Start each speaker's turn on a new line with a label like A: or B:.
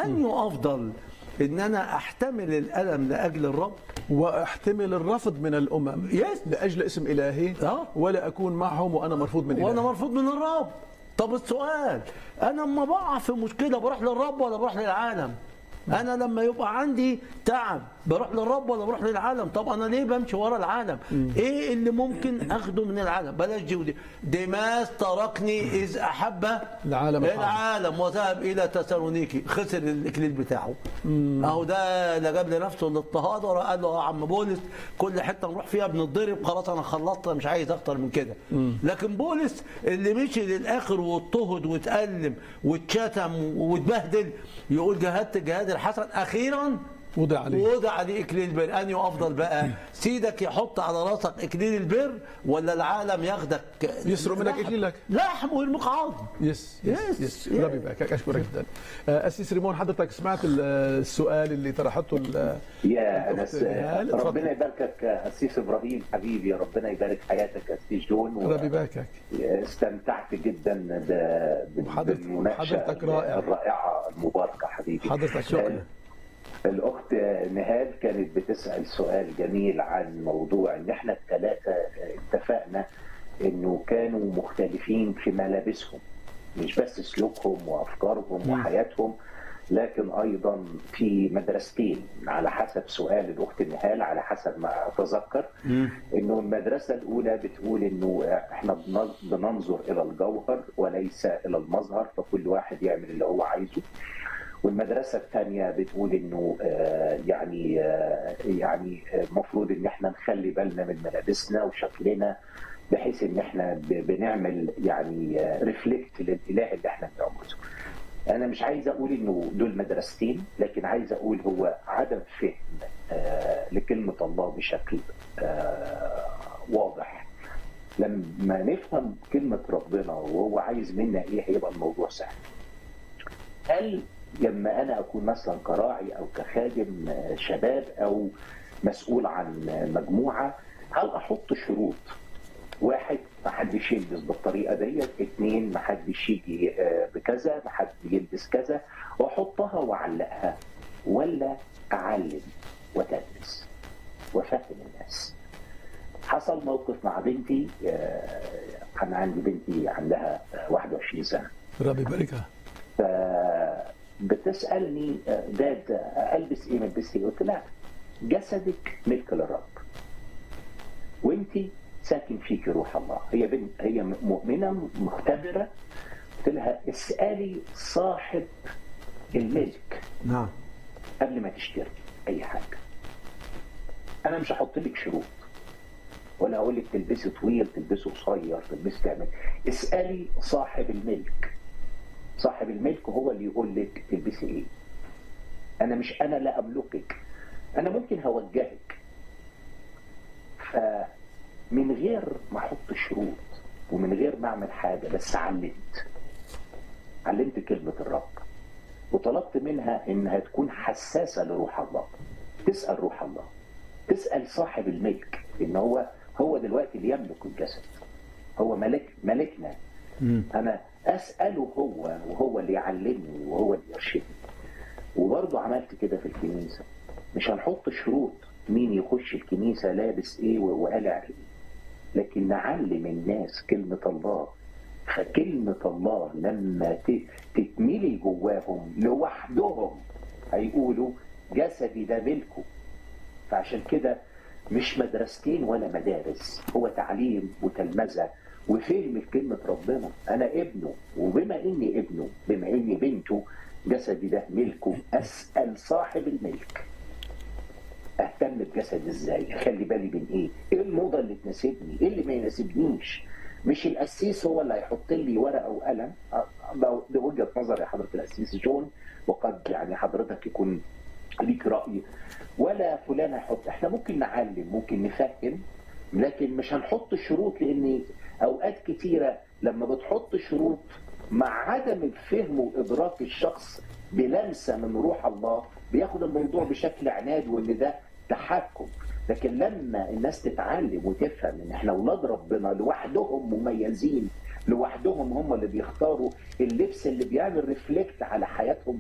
A: اني افضل ان انا احتمل الالم لاجل الرب
B: واحتمل الرفض من الامم
A: يس.
B: لاجل اسم الهي
A: آه.
B: ولا اكون معهم وانا مرفوض من
A: وانا
B: الهي
A: مرفوض من الرب طب السؤال انا لما بقع في مشكله بروح للرب ولا بروح للعالم انا لما يبقى عندي تعب بروح للرب ولا بروح للعالم طب انا ليه بمشي ورا العالم ايه اللي ممكن اخده من العالم بلاش دي ودي ديماس تركني اذ احب
B: العالم الحاضر.
A: العالم وذهب الى تسالونيكي خسر الاكليل بتاعه اهو ده لا جاب لنفسه الاضطهاد ولا قال له يا عم بولس كل حته نروح فيها بنتضرب خلاص انا خلصت مش عايز اكتر من كده لكن بولس اللي مشي للاخر واضطهد واتألم واتشتم واتبهدل يقول جاهدت الجهاد الحسن اخيرا
B: وضع عليه
A: وضع عليه اكليل البر انهي افضل بقى سيدك يحط على راسك اكليل البر ولا العالم ياخدك
B: يسرق منك
A: لحم-
B: إكليلك.
A: لحم ويرميك عظم
B: يس
A: يس،
B: يس يس
A: يس.
B: ربي يباركك اشكرك جدا آه، اسيس ريمون حضرتك سمعت ال- السؤال اللي طرحته ال-
C: يا انس
B: نهال، اتفضل.
C: ربنا يباركك اسيس ابراهيم حبيبي ربنا يبارك حياتك اسيس جون
B: ربي يباركك
C: استمتعت جدا ب-
B: وحضرتك-
C: بالمناقشه
B: حضرتك رائع.
C: الرائعه المباركه حبيبي
B: حضرتك شكرا
C: الاخت نهال كانت بتسال سؤال جميل عن موضوع ان احنا الثلاثه اتفقنا انه كانوا مختلفين في ملابسهم مش بس سلوكهم وافكارهم وحياتهم لكن ايضا في مدرستين على حسب سؤال الاخت نهال على حسب ما اتذكر انه المدرسه الاولى بتقول انه احنا بن- بننظر الى الجوهر وليس الى المظهر فكل واحد يعمل اللي هو عايزه والمدرسه الثانيه بتقول انه آه، يعني آه، يعني المفروض ان احنا نخلي بالنا من ملابسنا وشكلنا بحيث ان احنا ب- بنعمل يعني ريفلكت للاله اللي احنا بنعبده. انا مش عايز اقول انه دول مدرستين لكن عايز اقول هو عدم فهم آه، لكلمه الله بشكل آه، واضح. لما نفهم كلمه ربنا وهو عايز منا ايه هيبقى الموضوع سهل. هل لما انا اكون مثلا كراعي او كخادم آه، شباب او مسؤول عن آه، مجموعه هل احط شروط واحد ما حدش يلبس بالطريقه ديت اثنين ما حدش يجي آه، بكذا ما حد يلبس كذا واحطها واعلقها ولا اعلم وتدرس وافهم الناس حصل موقف مع بنتي آه، انا عندي بنتي عندها آه، 21 سنه
B: ربي يباركها
C: فبتسالني آه، داد آه، البس ايه ما البس ايه؟ قلت لها جسدك ملك للرب وانت ساكن فيك روح الله هي بنت هي مؤمنه مختبره قلت لها اسالي صاحب الملك
A: نعم
C: قبل ما تشتري اي حاجه انا مش هحط لك شروط ولا هقول لك تلبسي طويل تلبسي قصير تلبسي تعمل اسالي صاحب الملك صاحب الملك هو اللي يقول لك تلبسي ايه انا مش انا لا املكك انا ممكن هوجهك فمن غير ما احط شروط ومن غير ما اعمل حاجه بس علمت علمت كلمه الرب وطلبت منها انها تكون حساسه لروح الله تسال روح الله تسال صاحب الملك ان هو هو دلوقتي اللي يملك الجسد هو ملك ملكنا انا اساله هو وهو اللي يعلمني وهو اللي يرشدني وبرضه عملت كده في الكنيسه مش هنحط شروط مين يخش الكنيسه لابس ايه وقالع ايه لكن نعلم الناس كلمه الله فكلمة الله لما ت- تتملي جواهم لوحدهم هيقولوا جسدي ده ملكه فعشان كده مش مدرستين ولا مدارس هو تعليم وتلمذة وفهم لكلمة ربنا أنا ابنه وبما إني ابنه بما إني بنته جسدي ده ملكه أسأل صاحب الملك اهتم بجسد ازاي اخلي بالي من ايه ايه الموضه اللي تناسبني ايه اللي ما يناسبنيش مش القسيس هو اللي هيحط لي ورقه وقلم أه، ده ده وجهه نظر يا حضره القسيس جون وقد يعني حضرتك يكون ليك راي ولا فلان هيحط احنا ممكن نعلم ممكن نفهم لكن مش هنحط شروط لان اوقات كتيره لما بتحط شروط مع عدم الفهم وادراك الشخص بلمسه من روح الله بياخد الموضوع بشكل عناد وان ده تحكم لكن لما الناس تتعلم وتفهم ان احنا اولاد ربنا لوحدهم مميزين لوحدهم هم اللي بيختاروا اللبس اللي بيعمل ريفلكت على حياتهم